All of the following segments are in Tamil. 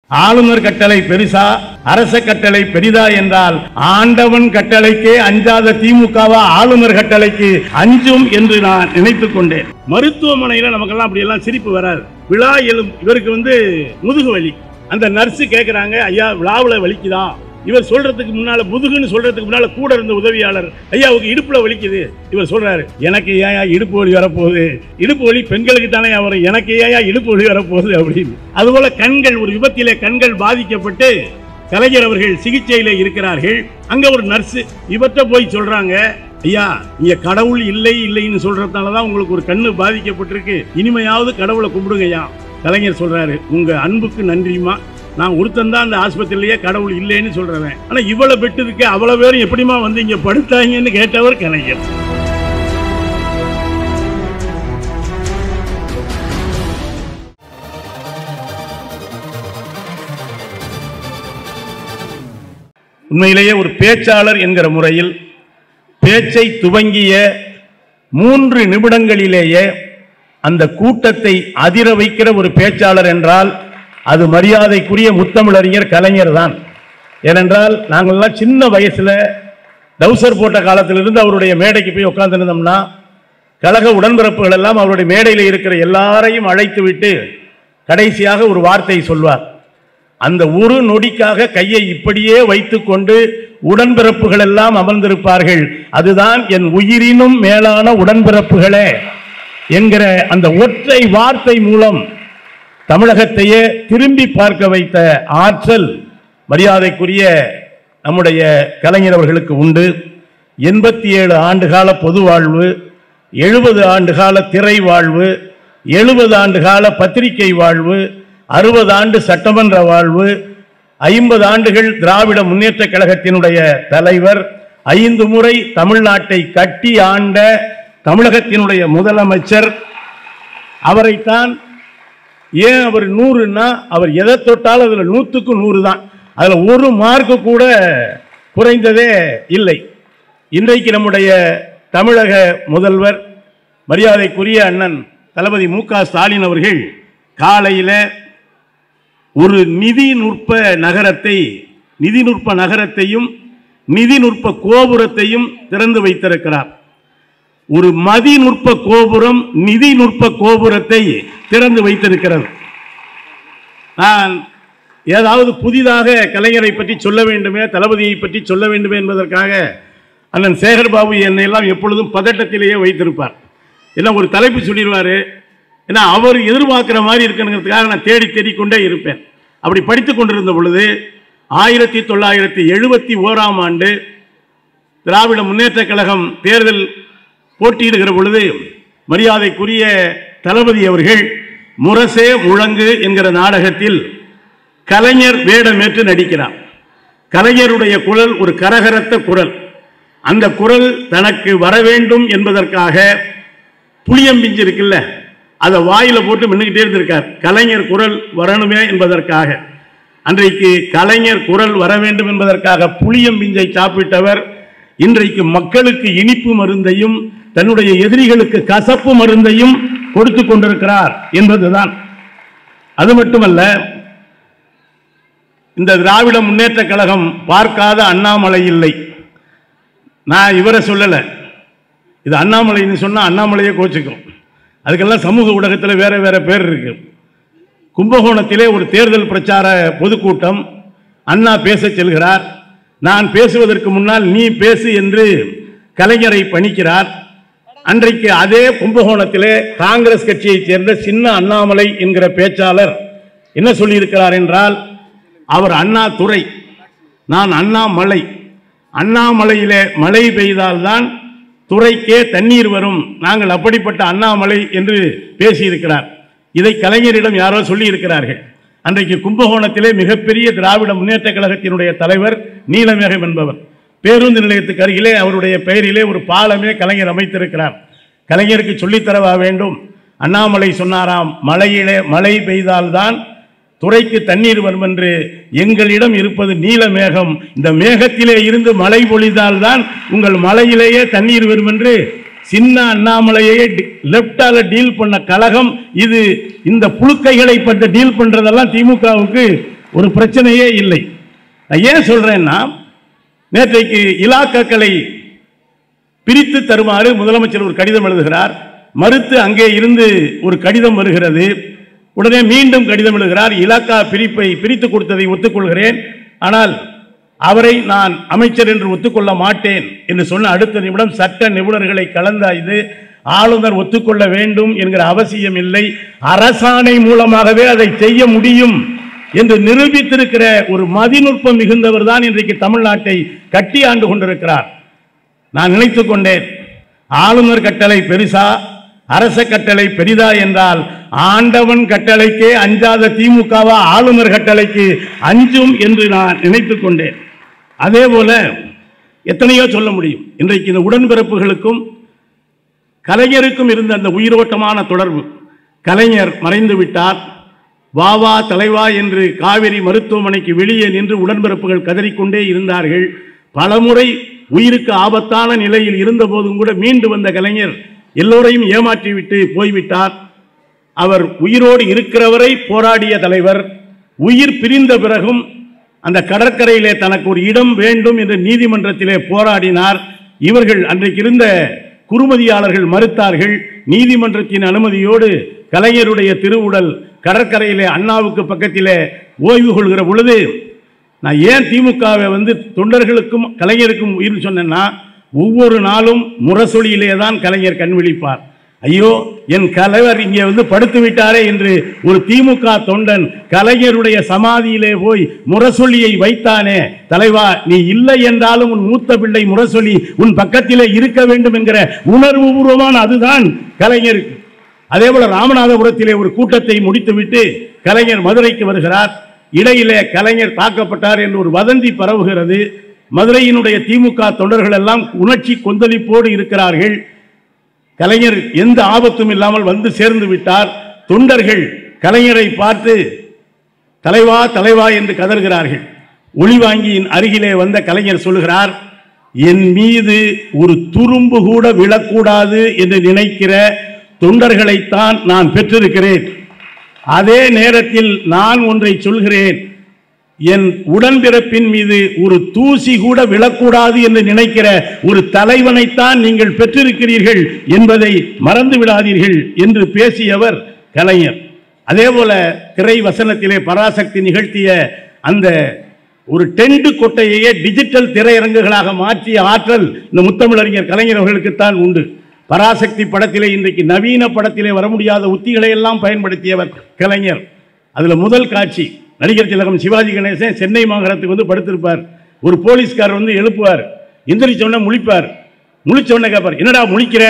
ஆளுநர் கட்டளை பெருசா அரச கட்டளை பெரிதா என்றால் ஆண்டவன் கட்டளைக்கே அஞ்சாத திமுகவா ஆளுநர் கட்டளைக்கு அஞ்சும் என்று நான் நினைத்துக் கொண்டேன் மருத்துவமனையில நமக்கெல்லாம் அப்படி எல்லாம் சிரிப்பு வராது விழா எழும் இவருக்கு வந்து முதுகு வலி அந்த நர்ஸ் கேக்குறாங்க ஐயா விழாவுல வலிக்குதா இவர் சொல்றதுக்கு முன்னால முதுகுன்னு சொல்றதுக்கு முன்னால கூட இருந்த உதவியாளர் ஐயாவுக்கு இடுப்புல வலிக்குது இவர் சொல்றாரு எனக்கு ஏன் இடுப்பு வலி வரப்போகுது இடுப்பு வலி பெண்களுக்கு தானே வரும் எனக்கு ஏன் இடுப்பு வலி வரப்போகுது அப்படின்னு அதுபோல கண்கள் ஒரு விபத்திலே கண்கள் பாதிக்கப்பட்டு கலைஞர் அவர்கள் சிகிச்சையில இருக்கிறார்கள் அங்க ஒரு நர்ஸ் இவற்றை போய் சொல்றாங்க ஐயா இங்க கடவுள் இல்லை இல்லைன்னு சொல்றதுனால தான் உங்களுக்கு ஒரு கண்ணு பாதிக்கப்பட்டிருக்கு இனிமையாவது கடவுளை கும்பிடுங்க ஐயா கலைஞர் சொல்றாரு உங்க அன்புக்கு நன்றிமா நான் ஒருத்தன் தான் அந்த ஆஸ்பத்திரியிலேயே கடவுள் இல்லைன்னு சொல்றவன் ஆனா இவ்வளவு பெட்டு இருக்கு அவ்வளவு பேரும் எப்படிமா வந்து இங்க படுத்தாங்கன்னு கேட்டவர் கலைஞர் உண்மையிலேயே ஒரு பேச்சாளர் என்கிற முறையில் பேச்சை துவங்கிய மூன்று நிமிடங்களிலேயே அந்த கூட்டத்தை அதிர வைக்கிற ஒரு பேச்சாளர் என்றால் அது மரியாதைக்குரிய முத்தமிழறிஞர் கலைஞர் தான் ஏனென்றால் நாங்கள்லாம் சின்ன வயசுல டவுசர் போட்ட காலத்திலிருந்து அவருடைய மேடைக்கு போய் உட்கார்ந்திருந்தோம்னா கழக உடன்பிறப்புகள் எல்லாம் அவருடைய மேடையில் இருக்கிற எல்லாரையும் அழைத்து விட்டு கடைசியாக ஒரு வார்த்தை சொல்வார் அந்த ஒரு நொடிக்காக கையை இப்படியே வைத்துக்கொண்டு உடன்பிறப்புகள் எல்லாம் அமர்ந்திருப்பார்கள் அதுதான் என் உயிரினும் மேலான உடன்பிறப்புகளே என்கிற அந்த ஒற்றை வார்த்தை மூலம் தமிழகத்தையே திரும்பி பார்க்க வைத்த ஆற்றல் மரியாதைக்குரிய நம்முடைய கலைஞர் அவர்களுக்கு உண்டு எண்பத்தி ஏழு ஆண்டுகால பொது வாழ்வு எழுபது ஆண்டுகால திரை வாழ்வு எழுபது ஆண்டுகால பத்திரிகை வாழ்வு அறுபது ஆண்டு சட்டமன்ற வாழ்வு ஐம்பது ஆண்டுகள் திராவிட முன்னேற்ற கழகத்தினுடைய தலைவர் ஐந்து முறை தமிழ்நாட்டை கட்டி ஆண்ட தமிழகத்தினுடைய முதலமைச்சர் அவரைத்தான் ஏன் அவர் நூறுன்னா அவர் எதை தொட்டாலும் அதுல நூத்துக்கு நூறு தான் அதுல ஒரு மார்க்கு கூட குறைந்ததே இல்லை இன்றைக்கு நம்முடைய தமிழக முதல்வர் மரியாதைக்குரிய அண்ணன் தளபதி மு க ஸ்டாலின் அவர்கள் காலையில ஒரு நிதி நுட்ப நகரத்தை நிதி நுட்ப நகரத்தையும் நிதி நுட்ப கோபுரத்தையும் திறந்து வைத்திருக்கிறார் ஒரு மதி நுட்ப கோபுரம் நிதி நுட்ப கோபுரத்தை திறந்து வைத்திருக்கிறது நான் ஏதாவது புதிதாக கலைஞரை பற்றி சொல்ல வேண்டுமே தளபதியை பற்றி சொல்ல வேண்டுமே என்பதற்காக அண்ணன் சேகர்பாபு என்னை எல்லாம் எப்பொழுதும் பதட்டத்திலேயே வைத்திருப்பார் ஏன்னா ஒரு தலைப்பு சொல்லிடுவாரு ஏன்னா அவர் எதிர்பார்க்கிற மாதிரி இருக்கணுங்கிறதுக்காக நான் தேடி தேடிக்கொண்டே இருப்பேன் அப்படி படித்துக் கொண்டிருந்த பொழுது ஆயிரத்தி தொள்ளாயிரத்தி எழுபத்தி ஓராம் ஆண்டு திராவிட முன்னேற்ற கழகம் தேர்தல் போட்டியிடுகிற பொழுது மரியாதைக்குரிய தளபதி அவர்கள் முரசே முழங்கு என்கிற நாடகத்தில் கலைஞர் வேடமேற்று நடிக்கிறார் கலைஞருடைய குரல் ஒரு கரகரத்த குரல் அந்த குரல் தனக்கு வர வேண்டும் என்பதற்காக புளியம்பிஞ்சு இருக்குல்ல அதை வாயில போட்டு மின்னுக்கிட்டே இருந்திருக்கார் கலைஞர் குரல் வரணுமே என்பதற்காக அன்றைக்கு கலைஞர் குரல் வர வேண்டும் என்பதற்காக புளியம்பிஞ்சை சாப்பிட்டவர் இன்றைக்கு மக்களுக்கு இனிப்பு மருந்தையும் தன்னுடைய எதிரிகளுக்கு கசப்பு மருந்தையும் கொடுத்து கொண்டிருக்கிறார் என்பதுதான் அது மட்டுமல்ல இந்த திராவிட முன்னேற்ற கழகம் பார்க்காத அண்ணாமலை இல்லை நான் இவரை சொல்லல இது அண்ணாமலைன்னு சொன்னா அண்ணாமலையே கோச்சுக்கும் அதுக்கெல்லாம் சமூக ஊடகத்தில் வேற வேற பேர் இருக்கு கும்பகோணத்திலே ஒரு தேர்தல் பிரச்சார பொதுக்கூட்டம் அண்ணா பேச செல்கிறார் நான் பேசுவதற்கு முன்னால் நீ பேசு என்று கலைஞரை பணிக்கிறார் அன்றைக்கு அதே கும்பகோணத்திலே காங்கிரஸ் கட்சியைச் சேர்ந்த சின்ன அண்ணாமலை என்கிற பேச்சாளர் என்ன சொல்லியிருக்கிறார் என்றால் அவர் அண்ணா துறை நான் அண்ணாமலை அண்ணாமலையிலே மழை பெய்தால்தான் துறைக்கே தண்ணீர் வரும் நாங்கள் அப்படிப்பட்ட அண்ணாமலை என்று பேசியிருக்கிறார் இதை கலைஞரிடம் யாரோ சொல்லி இருக்கிறார்கள் அன்றைக்கு கும்பகோணத்திலே மிகப்பெரிய திராவிட முன்னேற்ற கழகத்தினுடைய தலைவர் நீலமேகம் என்பவர் பேருந்து நிலையத்துக்கு அருகிலே அவருடைய பெயரிலே ஒரு பாலமே கலைஞர் அமைத்திருக்கிறார் கலைஞருக்கு சொல்லித்தரவா வேண்டும் அண்ணாமலை சொன்னாராம் மழையிலே மழை பெய்தால்தான் துறைக்கு தண்ணீர் வரும் என்று எங்களிடம் இருப்பது நீல மேகம் இந்த மேகத்திலே இருந்து மழை பொழிந்தால்தான் உங்கள் மலையிலேயே தண்ணீர் வரும் என்று சின்ன அண்ணாமலையே லெப்டால டீல் பண்ண கழகம் இது இந்த புழுக்கைகளை பற்றி டீல் பண்றதெல்லாம் திமுகவுக்கு ஒரு பிரச்சனையே இல்லை நான் ஏன் சொல்றேன்னா நேற்றைக்கு இலாக்காக்களை பிரித்து தருமாறு முதலமைச்சர் ஒரு கடிதம் எழுதுகிறார் மறுத்து அங்கே இருந்து ஒரு கடிதம் வருகிறது உடனே மீண்டும் கடிதம் எழுதுகிறார் இலாக்கா பிரிப்பை பிரித்து கொடுத்ததை ஒத்துக்கொள்கிறேன் ஆனால் அவரை நான் அமைச்சர் என்று ஒத்துக்கொள்ள மாட்டேன் என்று சொன்ன அடுத்த நிமிடம் சட்ட நிபுணர்களை கலந்தாய்து ஆளுநர் ஒத்துக்கொள்ள வேண்டும் என்கிற அவசியம் இல்லை அரசாணை மூலமாகவே அதை செய்ய முடியும் என்று நிரூபித்திருக்கிற ஒரு மதிநுட்பம் மிகுந்தவர் தான் இன்றைக்கு தமிழ்நாட்டை கட்டி ஆண்டு கொண்டிருக்கிறார் நான் நினைத்துக் கொண்டேன் ஆளுநர் கட்டளை பெருசா அரச கட்டளை பெரிதா என்றால் ஆண்டவன் கட்டளைக்கே அஞ்சாத திமுகவா ஆளுநர் கட்டளைக்கு அஞ்சும் என்று நான் நினைத்துக் கொண்டேன் அதே போல எத்தனையோ சொல்ல முடியும் இன்றைக்கு இந்த உடன்பிறப்புகளுக்கும் கலைஞருக்கும் இருந்த அந்த உயிரோட்டமான தொடர்பு கலைஞர் மறைந்து விட்டார் வா வா தலைவா என்று காவிரி மருத்துவமனைக்கு வெளியே நின்று உடன்பிறப்புகள் கதறிக்கொண்டே இருந்தார்கள் பலமுறை உயிருக்கு ஆபத்தான நிலையில் இருந்தபோதும் கூட மீண்டு வந்த கலைஞர் எல்லோரையும் ஏமாற்றிவிட்டு போய்விட்டார் அவர் உயிரோடு இருக்கிறவரை போராடிய தலைவர் உயிர் பிரிந்த பிறகும் அந்த கடற்கரையிலே தனக்கு ஒரு இடம் வேண்டும் என்று நீதிமன்றத்திலே போராடினார் இவர்கள் அன்றைக்கு இருந்த குறுமதியாளர்கள் மறுத்தார்கள் நீதிமன்றத்தின் அனுமதியோடு கலைஞருடைய திருவுடல் கடற்கரையிலே அண்ணாவுக்கு பக்கத்திலே ஓய்வு கொள்கிற பொழுது நான் ஏன் திமுகவை வந்து தொண்டர்களுக்கும் கலைஞருக்கும் உயிர் சொன்னேன்னா ஒவ்வொரு நாளும் முரசொலியிலே தான் கலைஞர் கண் விழிப்பார் ஐயோ என் கலைவர் இங்கே வந்து படுத்து விட்டாரே என்று ஒரு திமுக தொண்டன் கலைஞருடைய சமாதியிலே போய் முரசொலியை வைத்தானே தலைவா நீ இல்லை என்றாலும் உன் மூத்த பிள்ளை முரசொலி உன் பக்கத்திலே இருக்க வேண்டும் என்கிற உணர்வு பூர்வமான அதுதான் கலைஞருக்கு அதே போல ராமநாதபுரத்திலே ஒரு கூட்டத்தை முடித்துவிட்டு கலைஞர் மதுரைக்கு வருகிறார் இடையிலே கலைஞர் தாக்கப்பட்டார் என்று ஒரு வதந்தி பரவுகிறது மதுரையினுடைய திமுக தொண்டர்கள் எல்லாம் உணர்ச்சி கொந்தளிப்போடு இருக்கிறார்கள் கலைஞர் எந்த ஆபத்தும் இல்லாமல் வந்து சேர்ந்து விட்டார் தொண்டர்கள் கலைஞரை பார்த்து தலைவா தலைவா என்று கதறுகிறார்கள் ஒளிவாங்கியின் அருகிலே வந்த கலைஞர் சொல்லுகிறார் என் மீது ஒரு துரும்பு கூட விழக்கூடாது என்று நினைக்கிற தொண்டர்களைத்தான் நான் பெற்றிருக்கிறேன் அதே நேரத்தில் நான் ஒன்றை சொல்கிறேன் என் உடன்பிறப்பின் மீது ஒரு தூசி கூட விழக்கூடாது என்று நினைக்கிற ஒரு தலைவனைத்தான் நீங்கள் பெற்றிருக்கிறீர்கள் என்பதை மறந்து விடாதீர்கள் என்று பேசியவர் கலைஞர் அதே போல திரை வசனத்திலே பராசக்தி நிகழ்த்திய அந்த ஒரு டென்ட் கொட்டையையே டிஜிட்டல் திரையரங்குகளாக மாற்றிய ஆற்றல் இந்த முத்தமிழறிஞர் கலைஞர் அவர்களுக்குத்தான் உண்டு பராசக்தி படத்திலே இன்றைக்கு நவீன படத்திலே வர முடியாத உத்திகளை எல்லாம் பயன்படுத்தியவர் கலைஞர் அதுல முதல் காட்சி நடிகர் திலகம் சிவாஜி கணேசன் சென்னை மாநகரத்துக்கு வந்து படுத்திருப்பார் ஒரு போலீஸ்காரர் வந்து எழுப்புவார் எந்திரிச்ச உடனே முழிப்பார் முழிச்ச உடனே கேட்பார் என்னடா முழிக்கிற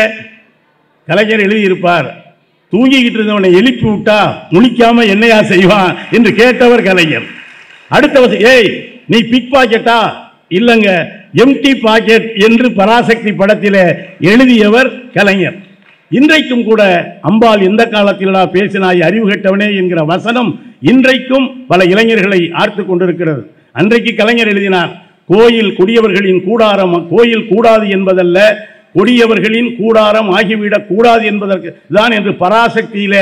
கலைஞர் எழுதியிருப்பார் தூங்கிக்கிட்டு இருந்தவனை எழுப்பி விட்டா முழிக்காம என்னையா செய்வான் என்று கேட்டவர் கலைஞர் அடுத்த வருஷம் ஏய் நீ பிக் பாக்கெட்டா இல்லங்க எம்டி பாக்கெட் என்று பராசக்தி படத்திலே எழுதியவர் கலைஞர் இன்றைக்கும் கூட அம்பாள் எந்த காலத்திலடா பேசினாய் அறிவு கெட்டவனே என்கிற வசனம் இன்றைக்கும் பல இளைஞர்களை ஆர்த்து கொண்டிருக்கிறது அன்றைக்கு கலைஞர் எழுதினார் கோயில் கொடியவர்களின் கூடாரம் கோயில் கூடாது என்பதல்ல கொடியவர்களின் கூடாரம் ஆகிவிடக் கூடாது என்பதற்கு தான் என்று பராசக்தியிலே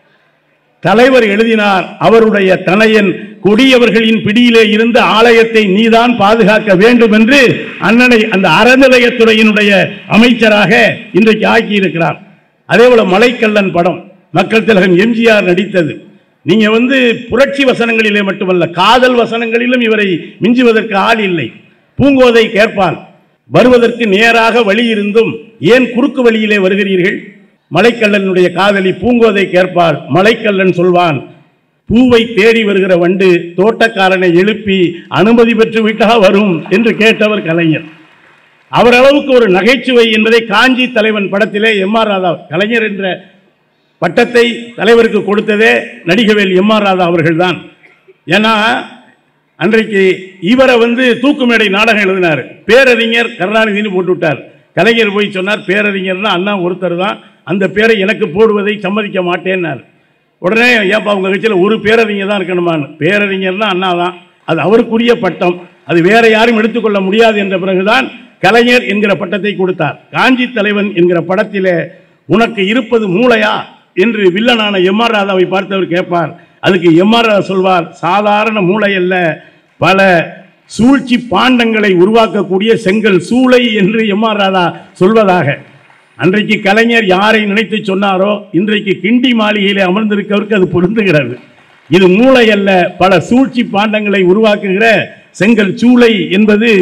தலைவர் எழுதினார் அவருடைய தனையன் கொடியவர்களின் பிடியிலே இருந்த ஆலயத்தை நீதான் பாதுகாக்க வேண்டும் என்று அண்ணனை அந்த அறநிலையத்துறையினுடைய அமைச்சராக இன்றைக்கு ஆக்கியிருக்கிறார் அதே போல மலைக்கல்லன் படம் மக்கள் திலகம் எம்ஜிஆர் நடித்தது நீங்க வந்து புரட்சி வசனங்களிலே மட்டுமல்ல காதல் வசனங்களிலும் இவரை மிஞ்சுவதற்கு ஆள் இல்லை பூங்கோதை கேட்பான் வருவதற்கு நேராக வழி இருந்தும் ஏன் குறுக்கு வழியிலே வருகிறீர்கள் மலைக்கல்லனுடைய காதலி பூங்கோதை கேட்பாள் மலைக்கல்லன் சொல்வான் பூவை தேடி வருகிற வண்டு தோட்டக்காரனை எழுப்பி அனுமதி பெற்று விட்டா வரும் என்று கேட்டவர் கலைஞர் அவர் அளவுக்கு ஒரு நகைச்சுவை என்பதை காஞ்சி தலைவன் படத்திலே எம் ஆர் ராதா கலைஞர் என்ற பட்டத்தை தலைவருக்கு கொடுத்ததே நடிகவேல் எம் ஆர் ராதா அவர்கள்தான் ஏன்னா அன்றைக்கு இவரை வந்து தூக்கு மேடை நாடகம் எழுதினார் பேரறிஞர் கருணாநிதினு போட்டு விட்டார் கலைஞர் போய் சொன்னார் பேரறிஞர்னா அண்ணா ஒருத்தர் தான் அந்த பேரை எனக்கு போடுவதை சம்மதிக்க மாட்டேன்னார் உடனே ஏப்பா உங்க கட்சியில் ஒரு பேரறிஞர் தான் இருக்கணுமான்னு பேரறிஞர்னா அண்ணா தான் அது அவருக்குரிய பட்டம் அது வேற யாரும் எடுத்துக்கொள்ள முடியாது என்ற பிறகுதான் கலைஞர் என்கிற பட்டத்தை கொடுத்தார் காஞ்சி தலைவன் என்கிற படத்திலே உனக்கு இருப்பது மூளையா என்று வில்லனான எம் ஆர் ராதாவை பார்த்தவர் கேட்பார் அதுக்கு எம்ஆர் சொல்வார் சாதாரண மூளை அல்ல பல சூழ்ச்சி பாண்டங்களை உருவாக்கக்கூடிய செங்கல் சூளை என்று எம்ஆர் ராதா சொல்வதாக அன்றைக்கு கலைஞர் யாரை நினைத்து சொன்னாரோ இன்றைக்கு கிண்டி மாளிகையிலே அமர்ந்திருக்கவருக்கு அது பொருந்துகிறது இது மூளை அல்ல பல சூழ்ச்சி பாண்டங்களை உருவாக்குகிற செங்கல் சூளை என்பது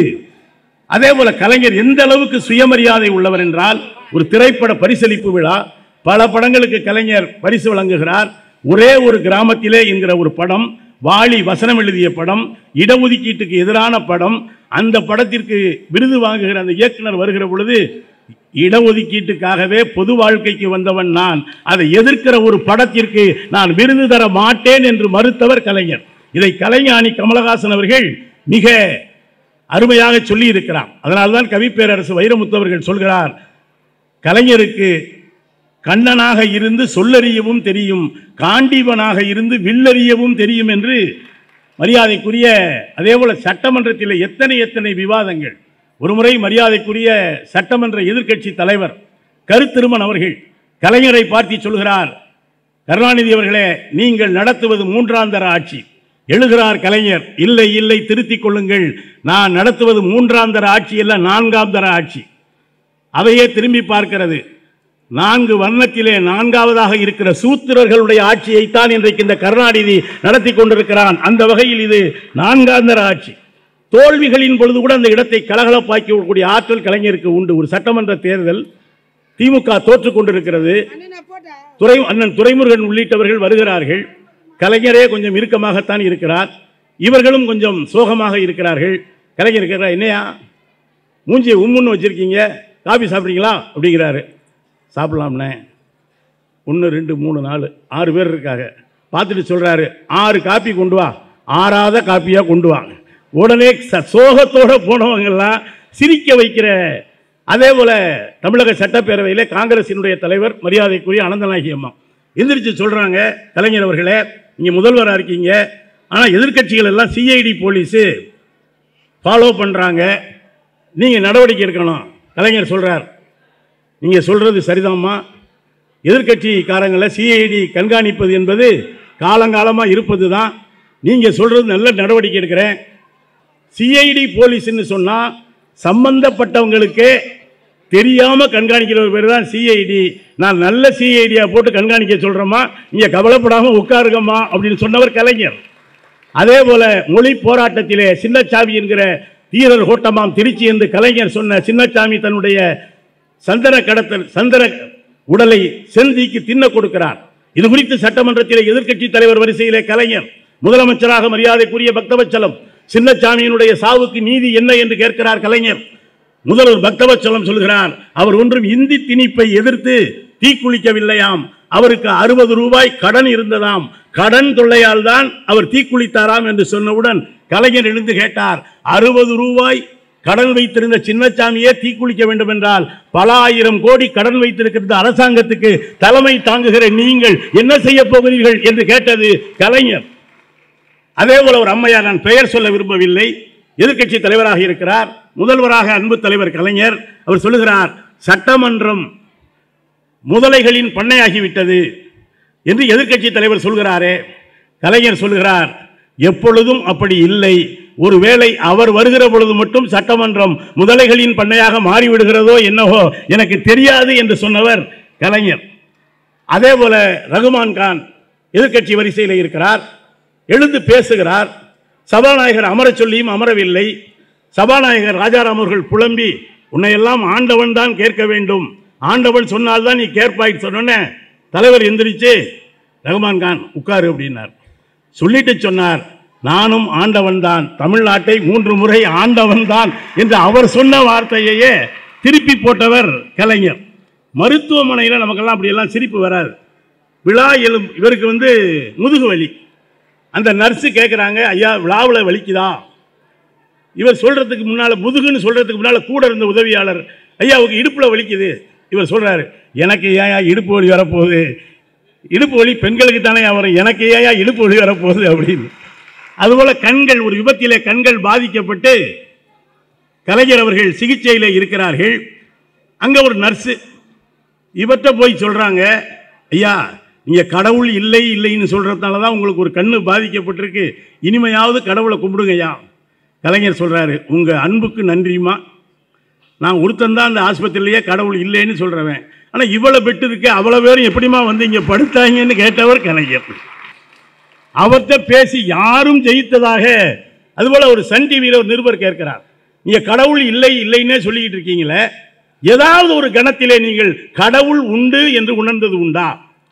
அதே போல கலைஞர் எந்த அளவுக்கு சுயமரியாதை உள்ளவர் என்றால் ஒரு திரைப்பட பரிசளிப்பு விழா பல படங்களுக்கு கலைஞர் பரிசு வழங்குகிறார் ஒரே ஒரு கிராமத்திலே என்கிற ஒரு படம் வாலி வசனம் எழுதிய படம் இடஒதுக்கீட்டுக்கு எதிரான படம் அந்த படத்திற்கு விருது வாங்குகிற அந்த இயக்குனர் வருகிற பொழுது இடஒதுக்கீட்டுக்காகவே பொது வாழ்க்கைக்கு வந்தவன் நான் அதை எதிர்க்கிற ஒரு படத்திற்கு நான் விருது தர மாட்டேன் என்று மறுத்தவர் கலைஞர் இதை கலைஞானி கமலஹாசன் அவர்கள் மிக அருமையாக சொல்லி இருக்கிறார் அதனால்தான் கவிப்பேரரசு வைரமுத்து அவர்கள் சொல்கிறார் கலைஞருக்கு கண்ணனாக இருந்து சொல்லறியவும் தெரியும் காண்டீபனாக இருந்து வில்லறியவும் தெரியும் என்று மரியாதைக்குரிய அதேபோல சட்டமன்றத்தில் எத்தனை எத்தனை விவாதங்கள் ஒருமுறை மரியாதைக்குரிய சட்டமன்ற எதிர்க்கட்சி தலைவர் கருத்திருமன் அவர்கள் கலைஞரை பார்த்து சொல்கிறார் கருணாநிதி அவர்களே நீங்கள் நடத்துவது மூன்றாந்தர ஆட்சி எழுகிறார் கலைஞர் இல்லை இல்லை திருத்திக் கொள்ளுங்கள் நான் நடத்துவது மூன்றாந்தர ஆட்சி அல்ல நான்காம் தர ஆட்சி அவையே திரும்பி பார்க்கிறது நான்கு வர்ணத்திலே நான்காவதாக இருக்கிற சூத்திரர்களுடைய ஆட்சியைத்தான் இன்றைக்கு இந்த கருணாநிதி நடத்தி கொண்டிருக்கிறான் அந்த வகையில் இது நான்காந்தர ஆட்சி தோல்விகளின் பொழுது கூட அந்த இடத்தை கலகலப்பாக்கக்கூடிய ஆற்றல் கலைஞருக்கு உண்டு ஒரு சட்டமன்ற தேர்தல் திமுக தோற்றுக் கொண்டிருக்கிறது அண்ணா போட்டா துறை அண்ணன் துரைமுருகன் உள்ளிட்டவர்கள் வருகிறார்கள் கலைஞரே கொஞ்சம் இறுக்கமாகத்தான் இருக்கிறார் இவர்களும் கொஞ்சம் சோகமாக இருக்கிறார்கள் கலைஞர் இருக்கிறார் என்னையா மூஞ்சியை உம்முன்னு வச்சிருக்கீங்க காபி சாப்பிட்றீங்களா அப்படிங்கிறாரு சாப்பிடலாம்ண்ணே ஒன்று ரெண்டு மூணு நாலு ஆறு பேர் இருக்காங்க பார்த்துட்டு சொல்கிறாரு ஆறு காப்பி கொண்டு வா ஆறாத காப்பியாக கொண்டு வா உடனே ச- சோகத்தோட போனவங்கெல்லாம் சிரிக்க வைக்கிற அதே போல தமிழக சட்டப்பேரவையிலே காங்கிரசினுடைய தலைவர் மரியாதைக்குரிய அனந்தநாயகி அம்மா எந்திரிச்சு சொல்றாங்க கலைஞர் அவர்களே நீங்க முதல்வராக இருக்கீங்க ஆனால் எதிர்க்கட்சிகள் எல்லாம் சிஐடி போலீஸு ஃபாலோ பண்றாங்க நீங்க நடவடிக்கை எடுக்கணும் கலைஞர் சொல்றார் நீங்க சொல்றது சரிதாம்மா எதிர்க்கட்சிக்காரங்களை சிஐடி கண்காணிப்பது என்பது காலங்காலமாக இருப்பது தான் நீங்கள் சொல்கிறது நல்ல நடவடிக்கை எடுக்கிறேன் சிஐடி போலீஸ்னு சொன்னால் சம்பந்தப்பட்டவங்களுக்கே தெரியாமல் கண்காணிக்கிற ஒரு பேர் தான் சிஐடி நான் நல்ல சிஐடியா போட்டு கண்காணிக்க சொல்கிறேம்மா நீங்கள் கவலைப்படாமல் உட்காருங்கம்மா அப்படின்னு சொன்னவர் கலைஞர் அதே போல மொழி போராட்டத்திலே சின்னச்சாமி என்கிற வீரர் ஓட்டமாம் திருச்சி என்று கலைஞர் சொன்ன சின்னச்சாமி தன்னுடைய சந்தன கடத்தல் சந்தன உடலை செந்திக்கு தின்ன கொடுக்கிறார் இது குறித்து சட்டமன்றத்திலே எதிர்க்கட்சி தலைவர் வரிசையிலே கலைஞர் முதலமைச்சராக மரியாதைக்குரிய பக்தவச்சலம் சின்னச்சாமியினுடைய சாவுக்கு நீதி என்ன என்று கேட்கிறார் கலைஞர் முதல்வர் பக்தவச்சலம் சொல்கிறார் அவர் ஒன்றும் இந்தி திணிப்பை எதிர்த்து தீக்குளிக்கவில்லையாம் அவருக்கு அறுபது ரூபாய் கடன் இருந்ததாம் கடன் தொல்லையால் தான் அவர் தீக்குளித்தாராம் என்று சொன்னவுடன் கலைஞர் எழுந்து கேட்டார் அறுபது ரூபாய் கடன் வைத்திருந்த சின்னச்சாமியே தீக்குளிக்க வேண்டும் என்றால் பல ஆயிரம் கோடி கடன் வைத்திருக்கிற அரசாங்கத்துக்கு தலைமை தாங்குகிற நீங்கள் என்ன செய்ய போகிறீர்கள் என்று கேட்டது கலைஞர் அதே போல ஒரு அம்மையார் நான் பெயர் சொல்ல விரும்பவில்லை எதிர்க்கட்சி தலைவராக இருக்கிறார் முதல்வராக அன்பு தலைவர் கலைஞர் அவர் சொல்லுகிறார் சட்டமன்றம் முதலைகளின் பண்ணையாகிவிட்டது என்று எதிர்க்கட்சி தலைவர் சொல்கிறாரே கலைஞர் சொல்கிறார் எப்பொழுதும் அப்படி இல்லை ஒருவேளை அவர் வருகிற பொழுது மட்டும் சட்டமன்றம் முதலைகளின் பண்ணையாக மாறிவிடுகிறதோ என்னவோ எனக்கு தெரியாது என்று சொன்னவர் கலைஞர் அதே போல ரகுமான் கான் எதிர்க்கட்சி வரிசையில் இருக்கிறார் எழுந்து பேசுகிறார் சபாநாயகர் அமரச் சொல்லியும் அமரவில்லை சபாநாயகர் ராஜாராம் அவர்கள் புலம்பி உன்னையெல்லாம் ஆண்டவன் தான் கேட்க வேண்டும் ஆண்டவன் சொன்னால்தான் நீ கேட்பாய் சொன்னோன்னே தலைவர் எந்திரிச்சு ரகுமான் கான் உட்காரு அப்படின்னார் சொல்லிட்டு சொன்னார் நானும் ஆண்டவன் தான் தமிழ்நாட்டை மூன்று முறை ஆண்டவன் தான் என்று அவர் சொன்ன வார்த்தையையே திருப்பி போட்டவர் கலைஞர் மருத்துவமனையில் நமக்கெல்லாம் அப்படியெல்லாம் சிரிப்பு வராது விழா எழும் இவருக்கு வந்து முதுகு வலி அந்த நர்ஸு கேட்குறாங்க ஐயா விழாவில் வலிக்குதா இவர் சொல்றதுக்கு முன்னால முதுகுன்னு சொல்றதுக்கு முன்னால கூட இருந்த உதவியாளர் ஐயாவுக்கு இடுப்புல வலிக்குது இவர் சொல்றாரு எனக்கு ஏன் இடுப்பு வலி வரப்போகுது இடுப்பு வலி பெண்களுக்கு தானே வரும் எனக்கு ஏன் இடுப்பு வலி வரப்போகுது அப்படின்னு அதுபோல கண்கள் ஒரு விபத்திலே கண்கள் பாதிக்கப்பட்டு கலைஞர் அவர்கள் சிகிச்சையில் இருக்கிறார்கள் அங்க ஒரு நர்ஸு இவர்கிட்ட போய் சொல்றாங்க ஐயா நீங்க கடவுள் இல்லை இல்லைன்னு சொல்றதுனால தான் உங்களுக்கு ஒரு கண்ணு பாதிக்கப்பட்டிருக்கு இனிமையாவது கடவுளை கும்பிடுங்கய்யா கலைஞர் சொல்றாரு உங்க அன்புக்கு நன்றிமா நான் ஒருத்தன் தான் அந்த ஆஸ்பத்திரியிலேயே கடவுள் இல்லைன்னு சொல்றவன் ஆனா இவ்வளவு பெட்டு இருக்கு அவ்வளவு பேரும் எப்படிமா வந்து இங்க படுத்தாங்கன்னு கேட்டவர் கலைஞர் அவர்கிட்ட பேசி யாரும் ஜெயித்ததாக அதுபோல ஒரு சன் டிவியில் ஒரு நிருபர் கேட்கிறார் நீங்க கடவுள் இல்லை இல்லைன்னே சொல்லிக்கிட்டு இருக்கீங்களே ஏதாவது ஒரு கணத்திலே நீங்கள் கடவுள் உண்டு என்று உணர்ந்தது உண்டா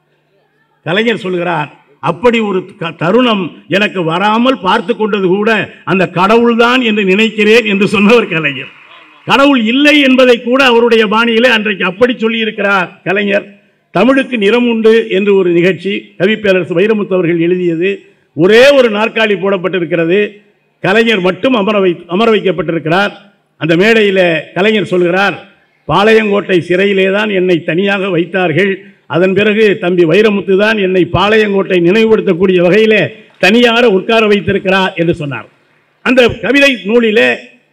கலைஞர் சொல்கிறார் அப்படி ஒரு க- தருணம் எனக்கு வராமல் பார்த்து கொண்டது கூட அந்த கடவுள்தான் என்று நினைக்கிறேன் என்று சொன்னவர் கலைஞர் கடவுள் இல்லை என்பதை கூட அவருடைய பாணியிலே அன்றைக்கு அப்படி சொல்லி இருக்கிறார் கலைஞர் தமிழுக்கு நிறம் உண்டு என்று ஒரு நிகழ்ச்சி கவிப்பேரரசு வைரமுத்து அவர்கள் எழுதியது ஒரே ஒரு நாற்காலி போடப்பட்டிருக்கிறது கலைஞர் மட்டும் அமர வை அமர வைக்கப்பட்டிருக்கிறார் அந்த மேடையில் கலைஞர் சொல்கிறார் பாளையங்கோட்டை சிறையிலே தான் என்னை தனியாக வைத்தார்கள் அதன் பிறகு தம்பி வைரமுத்து தான் என்னை பாளையங்கோட்டை நினைவுபடுத்தக்கூடிய வகையிலே தனியாக உட்கார வைத்திருக்கிறார் என்று சொன்னார் அந்த கவிதை நூலிலே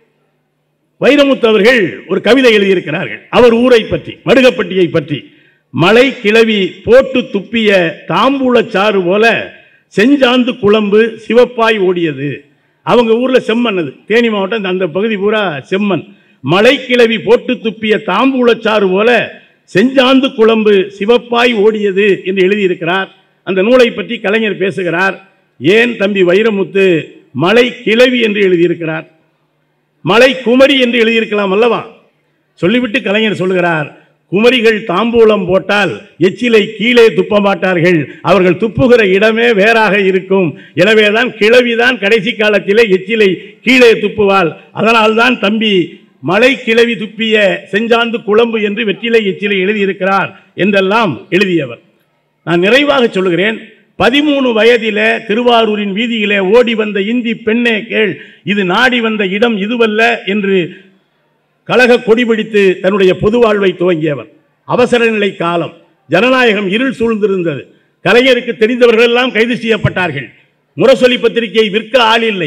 வைரமுத்து அவர்கள் ஒரு கவிதை எழுதியிருக்கிறார்கள் அவர் ஊரை பற்றி மடுகப்பட்டியை பற்றி மலை கிளவி போட்டு துப்பிய தாம்பூலச் சாறு போல செஞ்சாந்து குழம்பு சிவப்பாய் ஓடியது அவங்க ஊர்ல செம்மண் அது தேனி மாவட்டம் அந்த பகுதி பூரா செம்மண் மலை கிளவி போட்டு துப்பிய தாம்பூலச் சாறு போல செஞ்சாந்து குழம்பு சிவப்பாய் ஓடியது என்று எழுதியிருக்கிறார் அந்த நூலை பற்றி கலைஞர் பேசுகிறார் ஏன் தம்பி வைரமுத்து மலை கிளவி என்று எழுதியிருக்கிறார் மலை குமரி என்று எழுதியிருக்கலாம் அல்லவா சொல்லிவிட்டு கலைஞர் சொல்கிறார் குமரிகள் தாம்பூலம் போட்டால் எச்சிலை கீழே துப்ப மாட்டார்கள் அவர்கள் துப்புகிற இடமே வேறாக இருக்கும் எனவேதான் கிழவிதான் கடைசி காலத்திலே எச்சிலை கீழே துப்புவாள் அதனால்தான் தம்பி மலை கிழவி துப்பிய செஞ்சாந்து குழம்பு என்று வெற்றிலை எச்சிலை எழுதியிருக்கிறார் என்றெல்லாம் எழுதியவர் நான் நிறைவாக சொல்லுகிறேன் பதிமூணு வயதில திருவாரூரின் வீதியிலே ஓடி வந்த இந்தி பெண்ணே கேள் இது நாடி வந்த இடம் இதுவல்ல என்று கழக கொடிபிடித்து தன்னுடைய பொது வாழ்வை துவங்கியவர் அவசர நிலை காலம் ஜனநாயகம் இருள் சூழ்ந்திருந்தது கலைஞருக்கு தெரிந்தவர்கள் எல்லாம் கைது செய்யப்பட்டார்கள் முரசொலி பத்திரிகை விற்க ஆள் இல்லை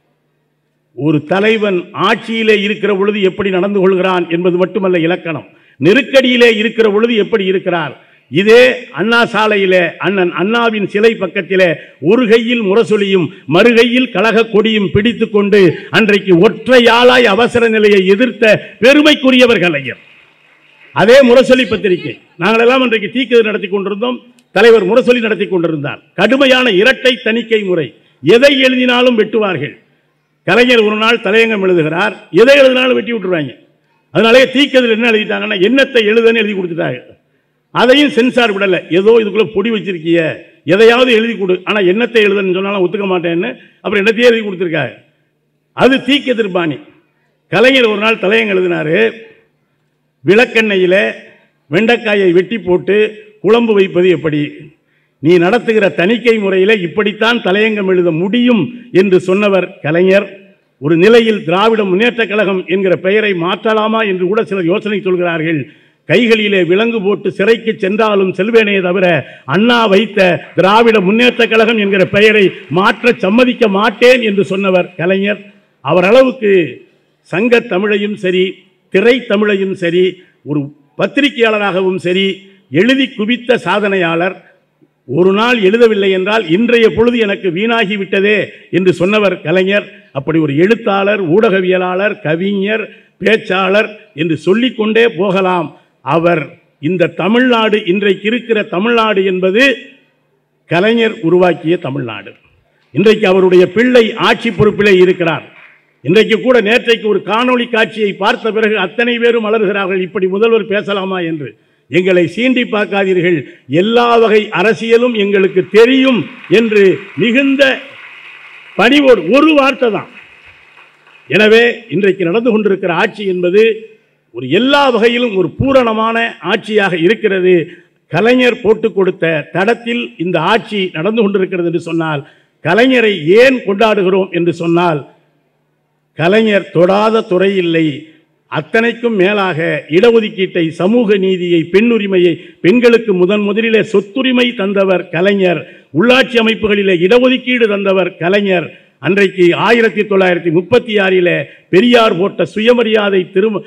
ஒரு தலைவன் ஆட்சியிலே இருக்கிற பொழுது எப்படி நடந்து கொள்கிறான் என்பது மட்டுமல்ல இலக்கணம் நெருக்கடியிலே இருக்கிற பொழுது எப்படி இருக்கிறார் இதே அண்ணா சாலையிலே அண்ணன் அண்ணாவின் சிலை பக்கத்திலே ஒரு கையில் முரசொலியும் மறுகையில் கழக கொடியும் பிடித்துக் கொண்டு அன்றைக்கு ஒற்றையாளாய் அவசர நிலையை எதிர்த்த பெருமைக்குரியவர் கலைஞர் அதே முரசொலி பத்திரிகை நாங்கள் எல்லாம் அன்றைக்கு தீக்குது நடத்தி கொண்டிருந்தோம் தலைவர் முரசொலி நடத்தி கொண்டிருந்தார் கடுமையான இரட்டை தணிக்கை முறை எதை எழுதினாலும் வெட்டுவார்கள் கலைஞர் ஒரு நாள் தலையங்கம் எழுதுகிறார் எதை எழுதினாலும் வெட்டி விட்டுருவாங்க அதனாலே தீக்கதில் என்ன எழுதிட்டாங்கன்னா எண்ணத்தை எழுதுன்னு எழுதி கொடுத்துட்டாங்க அதையும் சென்சார் விடலை ஏதோ இதுக்குள்ள பொடி வச்சிருக்கிய எதையாவது எழுதி கொடு ஆனால் எண்ணத்தை எழுதுன்னு சொன்னாலும் ஒத்துக்க மாட்டேன்னு அப்புறம் என்னத்தையே எழுதி கொடுத்துருக்காங்க அது தீக்கதிர்பாணி கலைஞர் ஒரு நாள் தலையங்கம் எழுதினாரு விளக்கெண்ணெயில வெண்டைக்காயை வெட்டி போட்டு குழம்பு வைப்பது எப்படி நீ நடத்துகிற தணிக்கை முறையில் இப்படித்தான் தலையங்கம் எழுத முடியும் என்று சொன்னவர் கலைஞர் ஒரு நிலையில் திராவிட முன்னேற்றக் கழகம் என்கிற பெயரை மாற்றலாமா என்று கூட சிலர் யோசனை சொல்கிறார்கள் கைகளிலே விலங்கு போட்டு சிறைக்கு சென்றாலும் செல்வேனே தவிர அண்ணா வைத்த திராவிட முன்னேற்றக் கழகம் என்கிற பெயரை மாற்ற சம்மதிக்க மாட்டேன் என்று சொன்னவர் கலைஞர் அவர் அளவுக்கு சங்க தமிழையும் சரி திரை தமிழையும் சரி ஒரு பத்திரிகையாளராகவும் சரி எழுதி குவித்த சாதனையாளர் ஒரு நாள் எழுதவில்லை என்றால் இன்றைய பொழுது எனக்கு வீணாகி விட்டதே என்று சொன்னவர் கலைஞர் அப்படி ஒரு எழுத்தாளர் ஊடகவியலாளர் கவிஞர் பேச்சாளர் என்று சொல்லிக்கொண்டே போகலாம் அவர் இந்த தமிழ்நாடு இன்றைக்கு இருக்கிற தமிழ்நாடு என்பது கலைஞர் உருவாக்கிய தமிழ்நாடு இன்றைக்கு அவருடைய பிள்ளை ஆட்சி பொறுப்பிலே இருக்கிறார் இன்றைக்கு கூட நேற்றைக்கு ஒரு காணொளி காட்சியை பார்த்த பிறகு அத்தனை பேரும் அலறுகிறார்கள் இப்படி முதல்வர் பேசலாமா என்று எங்களை சீண்டி பார்க்காதீர்கள் எல்லா வகை அரசியலும் எங்களுக்கு தெரியும் என்று மிகுந்த பணிவோடு ஒரு வார்த்தை தான் எனவே இன்றைக்கு நடந்து கொண்டிருக்கிற ஆட்சி என்பது ஒரு எல்லா வகையிலும் ஒரு பூரணமான ஆட்சியாக இருக்கிறது கலைஞர் போட்டுக் கொடுத்த தடத்தில் இந்த ஆட்சி நடந்து கொண்டிருக்கிறது என்று சொன்னால் கலைஞரை ஏன் கொண்டாடுகிறோம் என்று சொன்னால் கலைஞர் தொடாத துறை இல்லை அத்தனைக்கும் மேலாக இடஒதுக்கீட்டை சமூக நீதியை பெண்ணுரிமையை பெண்களுக்கு முதன் முதலிலே சொத்துரிமை தந்தவர் கலைஞர் உள்ளாட்சி அமைப்புகளிலே இடஒதுக்கீடு தந்தவர் கலைஞர் அன்றைக்கு ஆயிரத்தி தொள்ளாயிரத்தி முப்பத்தி ஆறிலே பெரியார் போட்ட சுயமரியாதை திரு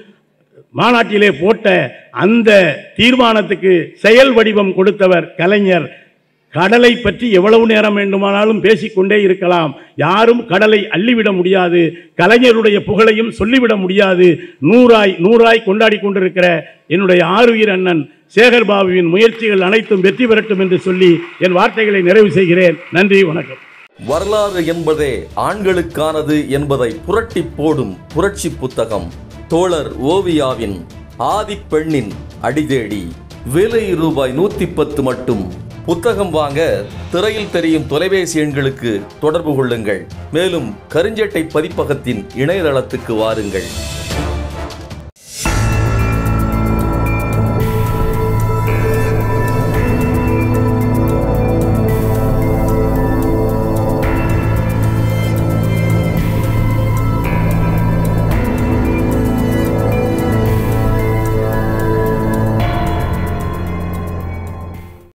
மாநாட்டிலே போட்ட அந்த தீர்மானத்துக்கு செயல் வடிவம் கொடுத்தவர் கலைஞர் கடலை பற்றி எவ்வளவு நேரம் வேண்டுமானாலும் பேசிக்கொண்டே இருக்கலாம் யாரும் கடலை அள்ளிவிட முடியாது கலைஞருடைய புகழையும் சொல்லிவிட முடியாது நூறாய் நூறாய் கொண்டாடி கொண்டிருக்கிற என்னுடைய ஆறுயிர் அண்ணன் சேகர் பாபுவின் முயற்சிகள் அனைத்தும் வெற்றி பெறட்டும் என்று சொல்லி என் வார்த்தைகளை நிறைவு செய்கிறேன் நன்றி வணக்கம் வரலாறு என்பதே ஆண்களுக்கானது என்பதை புரட்டி போடும் புரட்சி புத்தகம் தோழர் ஓவியாவின் ஆதிப்பெண்ணின் அடிதேடி விலை ரூபாய் நூத்தி பத்து மட்டும் புத்தகம் வாங்க திரையில் தெரியும் தொலைபேசி எண்களுக்கு தொடர்பு கொள்ளுங்கள் மேலும் கருஞ்சட்டை பதிப்பகத்தின் இணையதளத்துக்கு வாருங்கள்